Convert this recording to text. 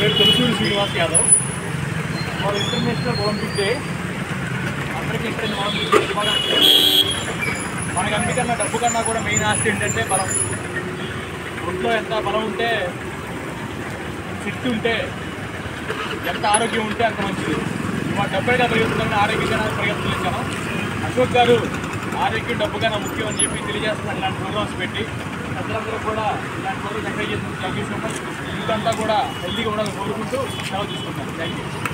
పేరు తొలిసూరి శ్రీనివాస్ యాదవ్ వాళ్ళు international Olympic day అందరికీ ఇక్కడ ఒలింపిక్ డే శుభాకాంక్షలు మనకి అన్నికన్నా డబ్బు కన్నా కూడా మెయిన్ ఆస్తి ఏంటంటే బలం ఒంట్లో ఎంత బలం ఉంటే శక్తి ఉంటే ఎంత ఆరోగ్యం ఉంటే అంత మంచిది ఇవాళ డబ్బుగా పరిగెత్తుతున్న ఆరోగ్యంగా పరిగెత్తులేసాను అశోక్ గారు ఆరోగ్యం డబ్బుగా ముఖ్యం అని చెప్పి తెలియజేస్తున్నాను ఇలాంటి ప్రోగ్రామ్స్ పెట్టి ప్రజలందరూ కూడా ఇలాంటి ప్రోగ్రామ్స్ ఎంకరేజ్ చేస్తున్నారు థ్యాంక్ యూ సో మచ్ ఇంకంతా కూడా హెల్తీగా ఉండాలని కోరుకుంటూ సెలవు తీసుకుంటాను థ్యాంక్ యూ